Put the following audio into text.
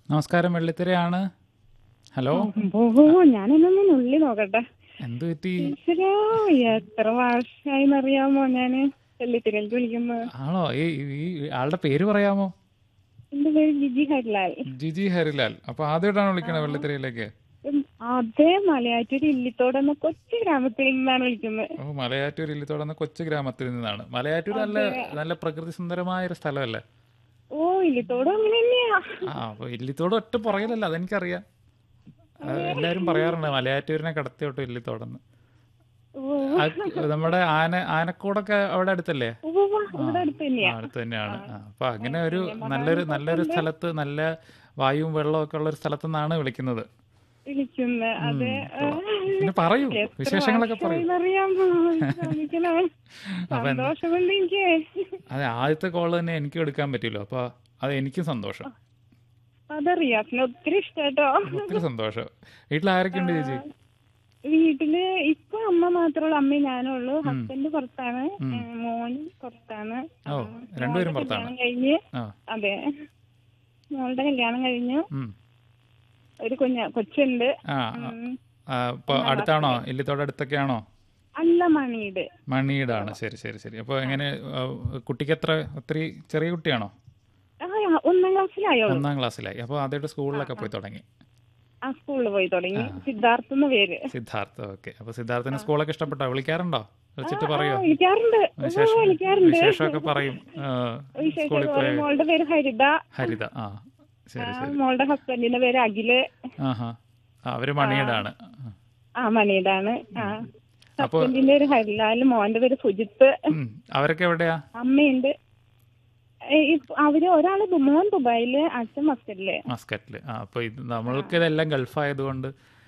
നമസ്കാരം വെള്ളിത്തിരയാണ് ഹലോ ഓ ഞാനൊന്നും ഉള്ളി നോക്കട്ടെ എന്ത് പറ്റി ഈശ്വരാ എത്ര വർഷമായിന്നറിയാമോ ഞാന് വെള്ളിത്തിരക്ക് വിളിക്കുന്നത് ആണോ ഈ ഈ ആളുടെ പേര് പറയാമോ എന്റെ പേര് ജിജി ഹരിലാൽ ജിജി ഹരിലാൽ അപ്പൊ ആദ്യമായിട്ടാണ് വിളിക്കണത് വെള്ളിത്തിരയിലേക്ക് ഉം, അതേ മലയാറ്റൂർ ഇല്ലിത്തോട് എന്ന കൊച്ചു ഗ്രാമത്തിൽ നിന്നാണ് വിളിക്കുന്നത് ഓ മലയാറ്റൂർ ഇല്ലിത്തോട് കൊച്ചു ഗ്രാമത്തിൽ നിന്നാണ് മലയാറ്റൂർ നല്ല നല്ല പ്രകൃതി സുന്ദരമായ ഒരു സ്ഥലമല്ലേ ഓ ഇല്ലിത്തോട് അങ്ങനെ തന്നെയാ ആ അപ്പൊ ഇല്ലിത്തോട് ഒറ്റ പുറകിലല്ല അതെനിക്കറിയാം അത് എല്ലാരും പറയാറുണ്ട് മലയാറ്റൂരിനെ കടത്തിയോട്ടോ ഇല്ലിത്തോടെന്ന് ഓ ആ, നമ്മുടെ ആന ആനക്കൂടൊക്കെ അവിടെ അടുത്തല്ലേ ഓ, വാ, ഇവിടെ അടുത്ത് ആ, തന്നെയാ അടുത്ത് തന്നെയാണ് ആ, അപ്പൊ അങ്ങനെ ഒരു നല്ലൊരു നല്ലൊരു സ്ഥലത്ത് നല്ല വായുവും വെള്ളവും ഒക്കെ ഉള്ള ഒരു സ്ഥലത്തു നിന്നാണ് വിളിക്കുന്നത് വിളിക്കുന്നത് അതെ പിന്നെ പറയൂ വിശേഷങ്ങളൊക്കെ പറയൂ അറിയാമോ ശ്രമിക്കണേ സന്തോഷം കൊണ്ട് എനിക്ക് അതെ ആദ്യത്തെ കോള് തന്നെ എനിക്ക് എടുക്കാൻ പറ്റില്ലോ അപ്പൊ അത് എനിക്കും സന്തോഷം അതറിയാം പിന്നെ ഒത്തിരി ഇഷ്ടാട്ടോ ഒത്തിരി സന്തോഷം വീട്ടിൽ ആരൊക്കെ ഉണ്ട് ചേച്ചി വീട്ടില് ഇപ്പൊ അമ്മ മാത്രമുള്ളൂ അമ്മയും ഞാനും ഉള്ളൂ ഹസ്ബൻഡ് പുറത്താണ് ഏ, മോൻ പുറത്താണ് ഓ രണ്ടുപേരും പുറത്താണ് കല്യാണം കഴിഞ്ഞ് ആ അതെ മോളുടെ കല്യാണം കഴിഞ്ഞു ഉം. ഒരു കുഞ്ഞ കൊച്ചുണ്ട് ആ ആ, ഉം. ആ, ഇപ്പൊ അടുത്താണോ ഇല്ലിത്തോട് അടുത്തൊക്കെയാണോ അല്ല മണിയുടെ മണിയിടാണ് ശരി ശരി ശരി അപ്പൊ എങ്ങനെ ആ, കുട്ടിക്ക് എത്ര ഒത്തിരി ചെറിയ കുട്ടിയാണോ ആ ഒന്നാം ക്ലാസ്സിലായോളൂ ഒന്നാം ക്ലാസ്സിലായി അപ്പോൾ ആദ്യമായിട്ട് സ്കൂളിലൊക്കെ പോയി തുടങ്ങി ആ സ്കൂളിൽ പോയി തുടങ്ങി സിദ്ധാർത്ഥ എന്ന പേര് സിദ്ധാർത്ഥ ഓക്കെ അപ്പൊ സിദ്ധാർത്ഥന് സ്കൂളൊക്കെ ഇഷ്ടപ്പെട്ടോ വിളിക്കാറുണ്ടോ വിളിച്ചിട്ട് പറയോ ആ, വിളിക്കാറുണ്ട് ഓ, വിശേഷം വിളിക്കാറുണ്ട് വിശേഷമൊക്കെ പറയും ആ, വിശേഷം സ്കൂളിൽ പോയ മോളുടെ പേര് ഹരിത ഹരിത ആ ശരി ആ, ശരി മോളുടെ ഹസ്ബൻഡിന്റെ പേര് അഖില് ആഹാ ആ, അവര് മണിയുടാണ് ആ മണിയുടാണ് ആ ഹസ്ബൻഡിന്റെ പേര് ഹരിലാൽ മോന്റെ പേര് സുജിത്ത് ഉം. അവരൊക്കെ എവിടെയാ അമ്മയുണ്ട് ഏ, ഇപ്പ- അവര് ഒരാള് ദു- മോൻ ദുബായില് അച്ഛൻ മസ്കറ്റില് മസ്കറ്റില് ആ അപ്പൊ ഇത് നമ്മൾക്ക് ഇതെല്ലാം ഗൾഫ് ആയതുകൊണ്ട്